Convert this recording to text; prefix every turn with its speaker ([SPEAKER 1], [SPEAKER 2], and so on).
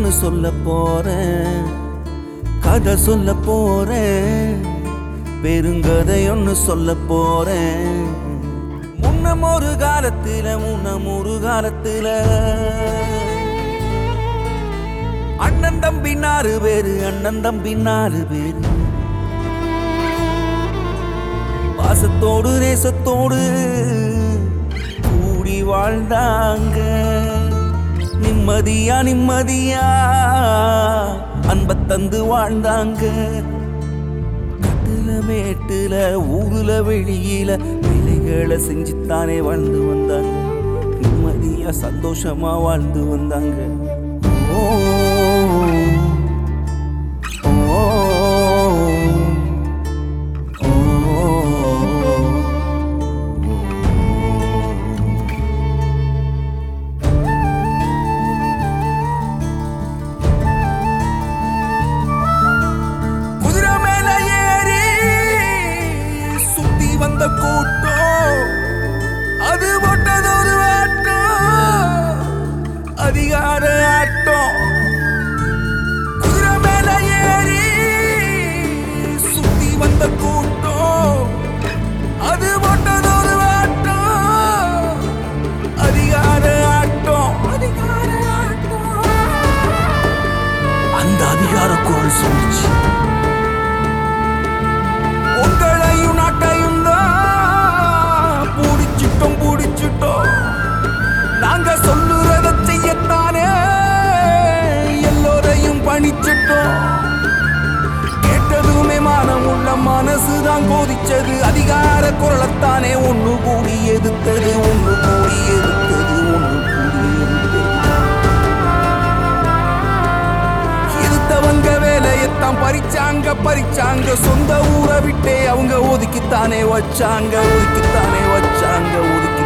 [SPEAKER 1] ஒன்று சொல்ல போறேன் கதை சொல்ல போறேன் பெருங்கதை ஒன்று சொல்ல போறேன் முன்னம் ஒரு காலத்துல முன்னம் ஒரு காலத்துல அண்ணன் தம்பி நாலு பேரு அண்ணன் தம்பி நாலு பேரு பாசத்தோடு நேசத்தோடு கூடி வாழ்ந்தாங்க நிம்மதியா நிம்மதியா அன்ப தந்து வாழ்ந்தாங்க கட்டுல மேட்டுல ஊருல வெளியில வேலைகளை செஞ்சுத்தானே வாழ்ந்து வந்தாங்க நிம்மதியா சந்தோஷமா வாழ்ந்து வந்தாங்க ஓ ஓ குதிரை மேல ஏறி சுத்தி வந்த கூட்டம் அது போட்டது ஒரு ஆட்டம் அதிகார ஆட்டம் குதிரை மேல ஏறி சுத்தி வந்த கூட்டம் அது போட்டது ஒரு ஆட்டம் அதிகார ஆட்டம் அதிகார ஆட்டம் அந்த அதிகார குரல் சொல்லிச்சு உங்களையும் நாட்டையும் தான் பூடிச்சிட்டோம் பூடிச்சிட்டோம் நாங்க சொல்லுறத செய்யத்தானே எல்லோரையும் பணிச்சிட்டோம் கேட்டதுமே மானம் உள்ள மனசுதான் கோதிச்சது அதிகார குரலத்தானே ஒண்ணு கூடி எதிர்த்தது ஒண்ணு கூடி எதிர்த்தது ஒண்ணு கூடி எதிர்த்தது இருத்தவங்க வேலையத்தான் பறிச்சாங்க பறிச்சாங்க சொந்த ஊரை விட்டே அவங்க ஒதுக்கித்தானே வச்சாங்க ஒதுக்கித்தானே வச்சாங்க ஒதுக்கி